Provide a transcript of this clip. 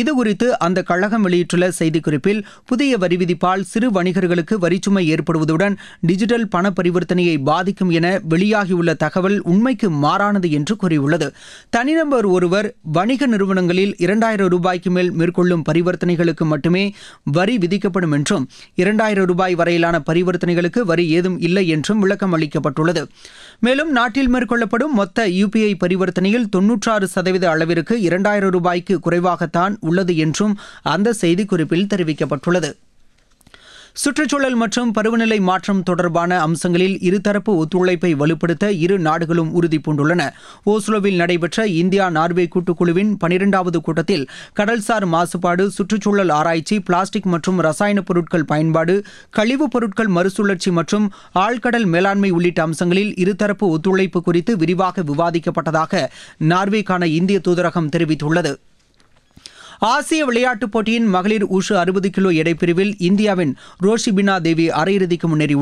இதுகுறித்து அந்த கழகம் வெளியிட்டுள்ள செய்திக்குறிப்பில் புதிய வரி விதிப்பால் சிறு வணிகர்களுக்கு வரிச்சுமை ஏற்படுவதுடன் டிஜிட்டல் பண பரிவர்த்தனையை பாதிக்கும் என வெளியாகியுள்ள தகவல் உண்மைக்கு மாறானது என்று கூறியுள்ளது தனிநபர் ஒருவர் வணிக நிறுவனங்களில் இரண்டாயிரம் ரூபாய்க்கு மேல் மேற்கொள்ளும் பரிவர்த்தனைகளுக்கு மட்டுமே வரி விதிக்கப்படும் என்றும் இரண்டாயிரம் ரூபாய் வரையிலான பரிவர்த்தனைகளுக்கு வரி ஏதும் இல்லை என்றும் விளக்கம் அளிக்கப்பட்டுள்ளது மேலும் நாட்டில் மேற்கொள்ளப்படும் மொத்த யுபிஐ பரிவர்த்தனையில் தொன்னூற்றாறு சதவீத அளவிற்கு இரண்டாயிரம் ரூபாய்க்கு குறைவாகத்தான் உள்ளது என்றும் அந்த செய்திக்குறிப்பில் தெரிவிக்கப்பட்டுள்ளது சுற்றுச்சூழல் மற்றும் பருவநிலை மாற்றம் தொடர்பான அம்சங்களில் இருதரப்பு ஒத்துழைப்பை வலுப்படுத்த இரு நாடுகளும் உறுதி பூண்டுள்ளன ஓஸ்லோவில் நடைபெற்ற இந்தியா நார்வே கூட்டுக்குழுவின் பனிரெண்டாவது கூட்டத்தில் கடல்சார் மாசுபாடு சுற்றுச்சூழல் ஆராய்ச்சி பிளாஸ்டிக் மற்றும் ரசாயன பொருட்கள் பயன்பாடு கழிவுப் பொருட்கள் மறுசுழற்சி மற்றும் ஆழ்கடல் மேலாண்மை உள்ளிட்ட அம்சங்களில் இருதரப்பு ஒத்துழைப்பு குறித்து விரிவாக விவாதிக்கப்பட்டதாக நார்வேக்கான இந்திய தூதரகம் தெரிவித்துள்ளது ஆசிய விளையாட்டுப் போட்டியின் மகளிர் உஷு அறுபது கிலோ எடைப்பிரிவில் இந்தியாவின் ரோஷிபினா தேவி அரையிறுதிக்கு முன்னேறி